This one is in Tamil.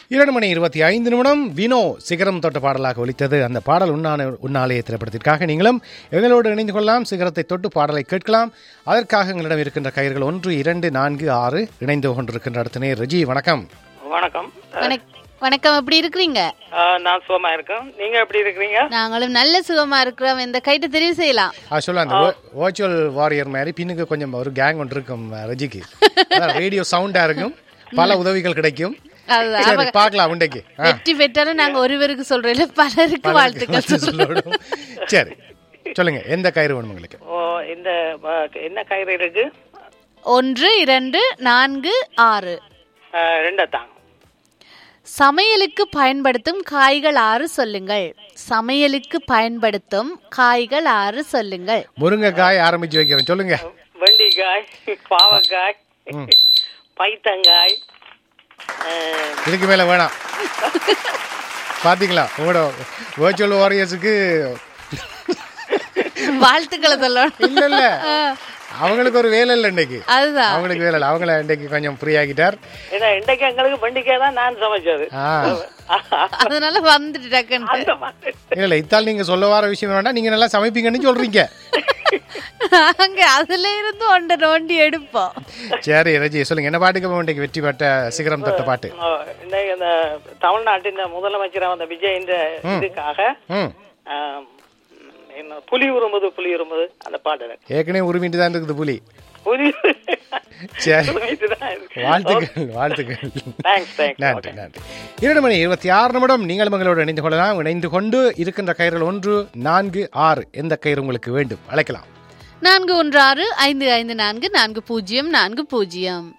இரண்டு மணி இருபத்தி ஐந்து நிமிடம் வினோ சிகரம் தொட்ட பாடலாக ஒலித்தது அந்த பாடல் உண்ணான உண்ணாலய திரைப்படத்திற்காக நீங்களும் எங்களோடு இணைந்து கொள்ளலாம் சிகரத்தை தொட்டு பாடலை கேட்கலாம் அதற்காக எங்களிடம் இருக்கின்ற கயிறுகள் ஒன்று இரண்டு நான்கு ஆறு இணைந்து கொண்டிருக்கின்ற அடுத்த நேர் ரஜி வணக்கம் வணக்கம் வணக்- வணக்கம் எப்படி இருக்கிறீங்க அஹ், நான் சுகமா இருக்கேன் நீங்க எப்படி இருக்கிறீங்க நாங்களும் நல்ல சுகமா இருக்கிறோம் இந்த கைட்டு தெரிவு செய்யலாம் ஆ சொல்ல அந்த வர்ச்சுவல் வாரியர் மாதிரி பின்னுக்கு கொஞ்சம் ஒரு கேங் ஒன்று இருக்கும் அஹ், ரஜிக்கு ரேடியோ சவுண்டா இருக்கும் பல உதவிகள் கிடைக்கும் அதுதான். சரி பார்க்கலாம் உண்டைக்கு ஆ, வெற்றி பெற்றாலும் நாங்க ஒருவருக்கு சொல்றோம் இல்ல பலருக்கு வாழ்த்துக்கள் சொல்றோம் சொல்லணும். சரி சொல்லுங்க எந்த கயிறு வேணும் உங்களுக்கு ஓ இந்த அஹ், என்ன கயிறு இருக்கு ஒன்று இரண்டு நான்கு ஆறு அஹ், ரெண்டத்தான் சமையலுக்கு பயன்படுத்தும் காய்கள் ஆறு சொல்லுங்கள் சமையலுக்கு பயன்படுத்தும் காய்கள் ஆறு சொல்லுங்கள் முருங்கைக்காய் ஆரம்பிச்சு வைக்கிறேன் சொல்லுங்க வெண்டிக்காய் பாவக்காய் பைத்தங்காய் அஹ், இதுக்கு மேல வேணாம் பாத்தீங்களா உங்களோட வர்ச்சுவல் வாரியர்ஸுக்கு வாழ்த்துக்களை சொல்லணும் இல்ல இல்ல அவங்களுக்கு ஒரு வேலை இல்லை இன்னைக்கு அதுதான் அவங்களுக்கு வேலை இல்லை அவங்கள இன்னைக்கு கொஞ்சம் ஃப்ரீ ஆக்கிட்டார் ஏன்னா இன்றைக்கு எங்களுக்கு வெண்டிக்காய் தான் நான் சமைச்சது ஆ அதனால வந்துட்டு டக்குன்னு அந்த மாதிரி இல்ல இல்ல இத்தால் நீங்க சொல்ல வர விஷயம் வேண்டாம் நீங்க நல்லா சமைப்பீங்கன்னு சொல்றீங்க நாங்க அதுல இருந்து ஒன்றை நோண்டி எடுப்போம் சரி ரஜி சொல்லுங்க என்ன பாட்டுக்கு இன்னைக்கு வெற்றி பெற்ற சிகரம் தொட்ட பாட்டு அஹ், இன்னைக்கு இந்த தமிழ்நாட்டின் முதலமைச்சர் அந்த விஜய் இந்த இதுக்காக ம் அஹ், என்ன புலி உருமுது புலி உருமுது அந்த பாட்டு எனக்கு. ஏற்கனவே உரிமிட்டு தான் இருக்குது புலி புலி சரி உருமிட்டுதான் இருக்கு. வாழ்த்துக்கள் வாழ்த்துக்கள் Thanks, thanks. நன்றி நன்றி இரண்டு மணி இருபத்தி ஆறு நிமிடம் நீங்கள் மங்களோடு இணைந்து கொள்ளலாம் இணைந்து கொண்டு இருக்கின்ற கயிறுகள் ஒன்று நான்கு ஆறு எந்த கயிறு உங்களுக்கு வேண்டும் அழைக்கலாம் நான்கு ஒன்று ஆறு ஐந்து ஐந்து நான்கு நான்கு பூஜ்ஜியம் நான்கு பூஜ்ஜியம்